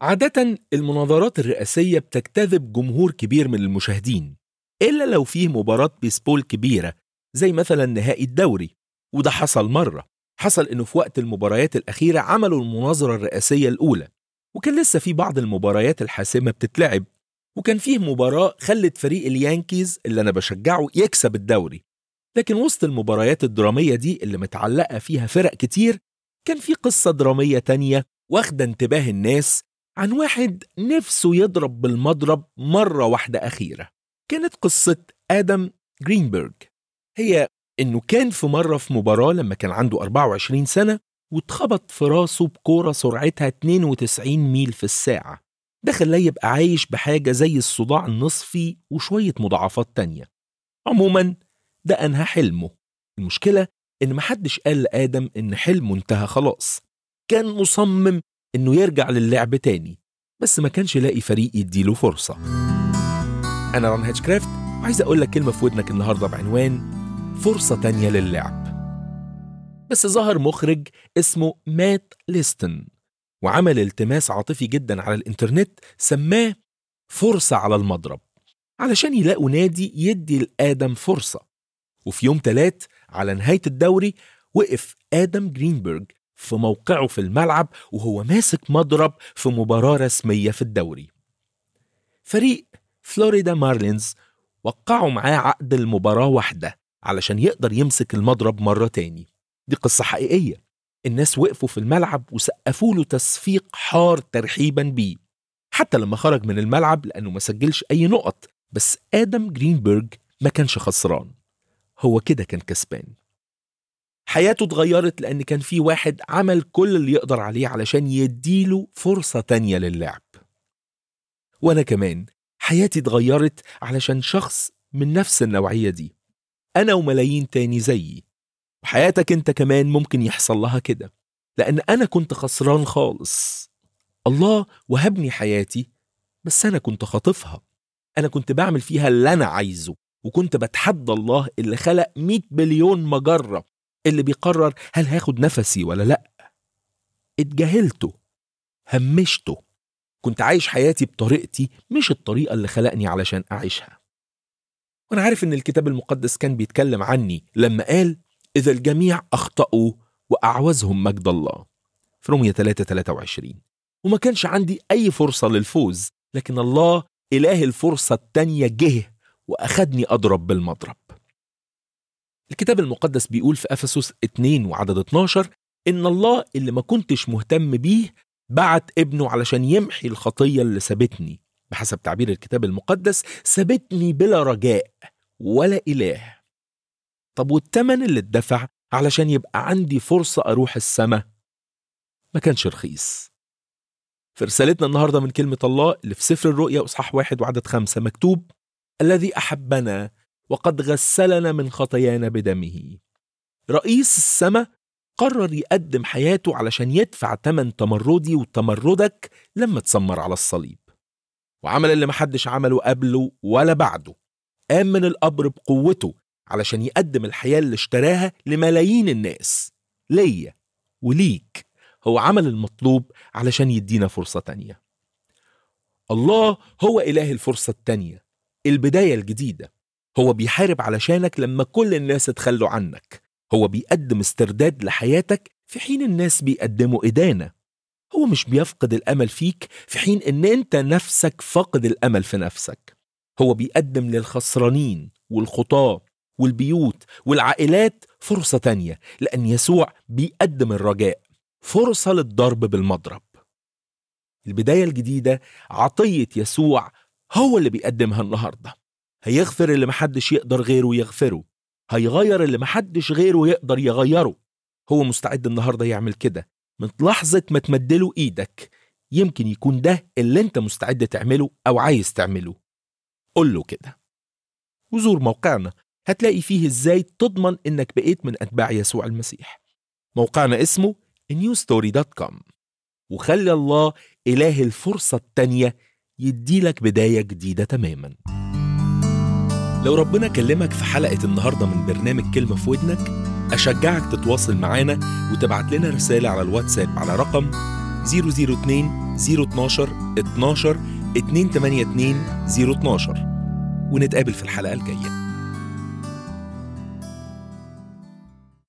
عادة المناظرات الرئاسية بتجتذب جمهور كبير من المشاهدين إلا لو فيه مباراة بيسبول كبيرة زي مثلا نهائي الدوري وده حصل مرة حصل إنه في وقت المباريات الأخيرة عملوا المناظرة الرئاسية الأولى وكان لسه في بعض المباريات الحاسمة بتتلعب وكان فيه مباراة خلت فريق اليانكيز اللي أنا بشجعه يكسب الدوري لكن وسط المباريات الدرامية دي اللي متعلقة فيها فرق كتير كان في قصة درامية تانية واخدة انتباه الناس عن واحد نفسه يضرب بالمضرب مرة واحدة أخيرة كانت قصة آدم جرينبرج هي إنه كان في مرة في مباراة لما كان عنده 24 سنة واتخبط في راسه بكورة سرعتها 92 ميل في الساعة ده خلاه يبقى عايش بحاجة زي الصداع النصفي وشوية مضاعفات تانية عموما ده أنهى حلمه المشكلة إن محدش قال لآدم إن حلمه انتهى خلاص كان مصمم إنه يرجع للعب تاني بس ما كانش لاقي فريق يديله فرصة أنا ران هاتشكرافت وعايز أقول لك كلمة في ودنك النهاردة بعنوان فرصة تانية للعب بس ظهر مخرج اسمه مات ليستن وعمل التماس عاطفي جدا على الإنترنت سماه فرصة على المضرب علشان يلاقوا نادي يدي لآدم فرصة وفي يوم تلات على نهاية الدوري وقف آدم جرينبرج في موقعه في الملعب وهو ماسك مضرب في مباراة رسمية في الدوري فريق فلوريدا مارلينز وقعوا معاه عقد المباراة واحدة علشان يقدر يمسك المضرب مرة تاني دي قصة حقيقية الناس وقفوا في الملعب وسقفوا له تصفيق حار ترحيبا بيه حتى لما خرج من الملعب لأنه ما سجلش أي نقط بس آدم جرينبرج ما كانش خسران هو كده كان كسبان حياته اتغيرت لأن كان في واحد عمل كل اللي يقدر عليه علشان يديله فرصة تانية للعب وأنا كمان حياتي اتغيرت علشان شخص من نفس النوعية دي أنا وملايين تاني زيي وحياتك أنت كمان ممكن يحصل لها كده لأن أنا كنت خسران خالص الله وهبني حياتي بس أنا كنت خاطفها أنا كنت بعمل فيها اللي أنا عايزه وكنت بتحدى الله اللي خلق 100 بليون مجرة اللي بيقرر هل هاخد نفسي ولا لأ اتجاهلته همشته كنت عايش حياتي بطريقتي مش الطريقة اللي خلقني علشان أعيشها وأنا عارف إن الكتاب المقدس كان بيتكلم عني لما قال إذا الجميع أخطأوا وأعوزهم مجد الله في رومية 3 23 وما كانش عندي أي فرصة للفوز لكن الله إله الفرصة التانية جه وأخدني أضرب بالمضرب الكتاب المقدس بيقول في أفسس 2 وعدد 12 إن الله اللي ما كنتش مهتم بيه بعت ابنه علشان يمحي الخطية اللي سابتني بحسب تعبير الكتاب المقدس سابتني بلا رجاء ولا إله طب والتمن اللي اتدفع علشان يبقى عندي فرصة أروح السماء ما كانش رخيص في رسالتنا النهاردة من كلمة الله اللي في سفر الرؤيا أصحاح واحد وعدد خمسة مكتوب الذي أحبنا وقد غسلنا من خطايانا بدمه رئيس السماء قرر يقدم حياته علشان يدفع تمن تمردي وتمردك لما تسمر على الصليب وعمل اللي محدش عمله قبله ولا بعده قام من القبر بقوته علشان يقدم الحياة اللي اشتراها لملايين الناس ليا وليك هو عمل المطلوب علشان يدينا فرصة تانية الله هو إله الفرصة التانية البداية الجديدة هو بيحارب علشانك لما كل الناس اتخلوا عنك هو بيقدم استرداد لحياتك في حين الناس بيقدموا إدانة هو مش بيفقد الأمل فيك في حين إن أنت نفسك فاقد الأمل في نفسك هو بيقدم للخسرانين والخطاة والبيوت والعائلات فرصة تانية لأن يسوع بيقدم الرجاء فرصة للضرب بالمضرب البداية الجديدة عطية يسوع هو اللي بيقدمها النهاردة هيغفر اللي محدش يقدر غيره يغفره هيغير اللي محدش غيره يقدر يغيره هو مستعد النهاردة يعمل كده من لحظة ما تمدله إيدك يمكن يكون ده اللي انت مستعد تعمله أو عايز تعمله قول له كده وزور موقعنا هتلاقي فيه ازاي تضمن انك بقيت من اتباع يسوع المسيح موقعنا اسمه newstory.com وخلي الله إله الفرصة التانية يديلك بداية جديدة تماما لو ربنا كلمك في حلقة النهاردة من برنامج كلمة في ودنك أشجعك تتواصل معانا وتبعت لنا رسالة على الواتساب على رقم 002 012 12 282 012 ونتقابل في الحلقة الجاية